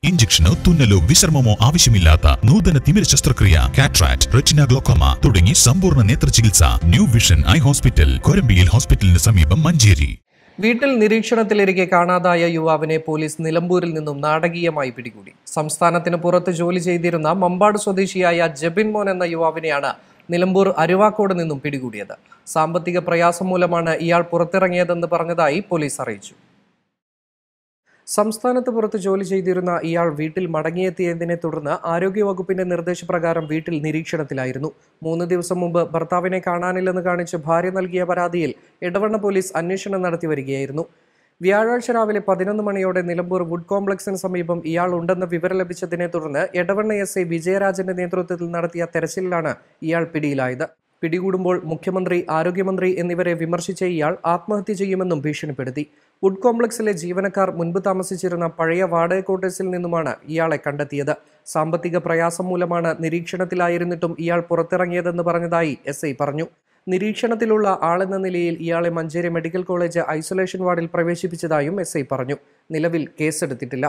ഇഞ്ചക്ഷനോ തുന്നലോ വിശ്രമമോ ആവശ്യമില്ലാത്ത നൂതന തിമിര ശസ്ത്രക്രിയ കാട്രാക്ട് റെറ്റിന ഗ്ലോക്കോമ തുടങ്ങി സമ്പൂർണ്ണ നേത്ര ചികിത്സ ന്യൂ വിഷൻ ഐ ഹോസ്പിറ്റൽ കൊരമ്പിയിൽ ഹോസ്പിറ്റലിന് സമീപം മഞ്ചേരി വീട്ടിൽ നിരീക്ഷണത്തിലിരിക്കെ കാണാതായ യുവാവിനെ പോലീസ് നിലമ്പൂരിൽ നിന്നും നാടകീയമായി പിടികൂടി സംസ്ഥാനത്തിന് പുറത്ത് ജോലി ചെയ്തിരുന്ന മമ്പാട് സ്വദേശിയായ ജബിൻ മോൻ എന്ന യുവാവിനെയാണ് നിലമ്പൂർ അരുവാക്കോട് നിന്നും പിടികൂടിയത് സാമ്പത്തിക പ്രയാസം മൂലമാണ് ഇയാൾ പുറത്തിറങ്ങിയതെന്ന് പറഞ്ഞതായി പോലീസ് അറിയിച്ചു സംസ്ഥാനത്ത് പുറത്ത് ജോലി ചെയ്തിരുന്ന ഇയാൾ വീട്ടിൽ മടങ്ങിയെത്തിയതിനെ തുടർന്ന് ആരോഗ്യവകുപ്പിന്റെ നിർദ്ദേശപ്രകാരം വീട്ടിൽ നിരീക്ഷണത്തിലായിരുന്നു മൂന്ന് ദിവസം മുമ്പ് ഭർത്താവിനെ കാണാനില്ലെന്ന് കാണിച്ച് ഭാര്യ നൽകിയ പരാതിയിൽ ഇടവണ്ണ പോലീസ് അന്വേഷണം നടത്തി വരികയായിരുന്നു വ്യാഴാഴ്ച രാവിലെ പതിനൊന്ന് മണിയോടെ നിലമ്പൂർ വുഡ് കോംപ്ലക്സിന് സമീപം ഇയാൾ ഉണ്ടെന്ന വിവരം ലഭിച്ചതിനെ തുടർന്ന് എടവണ്ണ എസ് ഐ വിജയരാജന്റെ നേതൃത്വത്തിൽ നടത്തിയ തെരച്ചിലിലാണ് ഇയാൾ പിടിയിലായത് പിടികൂടുമ്പോൾ മുഖ്യമന്ത്രി ആരോഗ്യമന്ത്രി എന്നിവരെ വിമർശിച്ച ഇയാൾ ആത്മഹത്യ ചെയ്യുമെന്നും ഭീഷണിപ്പെടുത്തി വുഡ് കോംപ്ലക്സിലെ ജീവനക്കാർ മുൻപ് താമസിച്ചിരുന്ന പഴയ വാടക ക്വാർട്ടേഴ്സിൽ നിന്നുമാണ് ഇയാളെ കണ്ടെത്തിയത് സാമ്പത്തിക പ്രയാസം മൂലമാണ് നിരീക്ഷണത്തിലായിരുന്നിട്ടും ഇയാൾ പുറത്തിറങ്ങിയതെന്ന് പറഞ്ഞതായി എസ് ഐ പറഞ്ഞു നിരീക്ഷണത്തിലുള്ള ആളെന്ന നിലയിൽ ഇയാളെ മഞ്ചേരി മെഡിക്കൽ കോളേജ് ഐസൊലേഷൻ വാർഡിൽ പ്രവേശിപ്പിച്ചതായും എസ് ഐ പറഞ്ഞു നിലവിൽ കേസെടുത്തിട്ടില്ല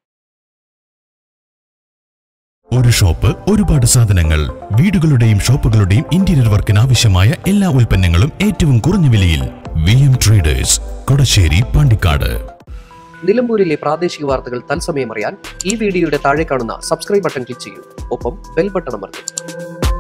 ഒരു ഷോപ്പ് ഒരുപാട് സാധനങ്ങൾ വീടുകളുടെയും ഷോപ്പുകളുടെയും ഇന്റീരിയർ വർക്കിന് ആവശ്യമായ എല്ലാ ഉൽപ്പന്നങ്ങളും ഏറ്റവും കുറഞ്ഞ വിലയിൽ V M traders Kodassery Pandikkad നിലമ്പൂരിലെ പ്രാദേശിക വാർത്തകൾ തത്സമയം അറിയാൻ ഈ വീഡിയോയുടെ താഴെ കാണുന്ന സബ്സ്ക്രൈബ് ബട്ടൺ ക്ലിക്ക് ചെയ്യൂ ഒപ്പം ബെൽ ബട്ടൺ അമർത്തും